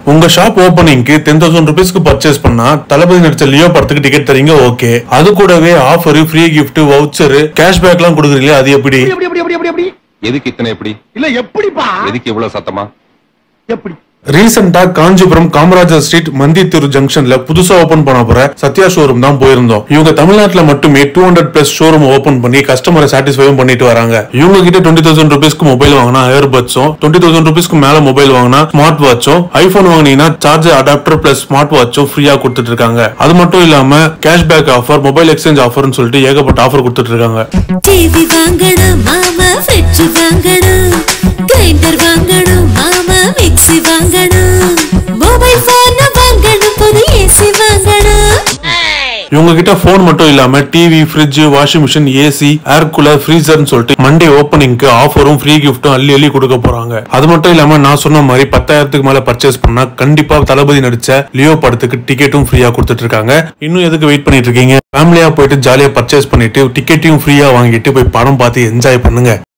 உங்க ஷாப் ஓப்பனிங்க்கு ten thousand ருபீஸ்க்கு பர்ச்சேஸ் பண்ணா தளபதி நடிச்ச லியோ படத்துக்கு டிக்கெட் தரீங்க ஓகே அது கூடவே offer free gift voucher cashback எல்லாம் கொடுக்குறீங்களே அது எப்படி எப்படி எப்படி எப்படி எப்படி எப்படி எதுக்கு இத்தனை எப்படி இல்ல எப்படிப்பா எதுக்கு இவ்வளவு சத்தமா எப்படி ரீசெண்டா காஞ்சிபுரம் காமராஜர் ஸ்ட்ரீட் மந்தித்தூர் ஜங்ஷன்ல புதுசா ஓபன் பண்ண போற சத்யா ஷோரூம் தான் போயிருந்தோம் இவங்க தமிழ்நாட்டுல மட்டுமே two hundred plus showroom open பண்ணி கஸ்டமரை சாட்டிஸ்ஃபைவும் பண்ணிட்டு வராங்க இவங்க கிட்ட டுவெண்ட்டி தௌசண்ட் ருபீஸ்க்கு மொபைல் வாங்கினா ஏர்பட்ஸும் டுவெண்ட்டி தௌசண்ட் ருபீஸ்க்கு மேல மொபைல் வாங்கினா ஸ்மார்ட் வாட்சும் ஐபோன் வாங்கினீங்கன்னா சார்ஜர் அடாப்டர் பிளஸ் ஸ்மார்ட் வாட்சும் ஃப்ரீயா கொடுத்துட்டு இருக்காங்க அது மட்டும் இல்லாம கேஷ்பேக் ஆஃபர் மொபைல் எக்ஸ்சேஞ்ச் ஆஃபர்னு சொல்லிட்டு ஏகப்பட்ட ஆஃபர் கொடுத்துட்டு இருக்காங்க டிவி வாங்கணும் மாமா ஃப்ரிட்ஜ் வாங்கணும் கிரைண்டர் வாங்கணும் மாமா மிக்ஸி வாங்கணும் மொபைல் போன் வாங்கணும் புது ஏசி வாங்கணும் இவங்க கிட்ட போன் மட்டும் இல்லாம TV fridge washing machine AC air cooler ஃப்ரீசர்னு சொல்லிட்டு மண்டே ஓப்பனிங்க்கு ஆஃபரும் ஃப்ரீ கிஃப்ட்டும் அள்ளி அள்ளி கொடுக்க போறாங்க அது மட்டும் இல்லாம நான் சொன்ன மாதிரி பத்தாயிரத்துக்கு மேல பர்ச்சேஸ் பண்ணா கண்டிப்பா தளபதி நடிச்ச லியோ படத்துக்கு டிக்கெட்டும் ஃப்ரீயா கொடுத்துட்டு இருக்காங்க இன்னும் எதுக்கு வெயிட் பண்ணிட்டு இருக்கீங்க ஃபேமிலியா போயிட்டு ஜாலியா பர்ச்சேஸ் பண்ணிட்டு டிக்கெட்டையும் ஃப்ரீயா வாங்கிட்டு போய் படம் பார்த்து என்ஜாய் பண்ணுங்க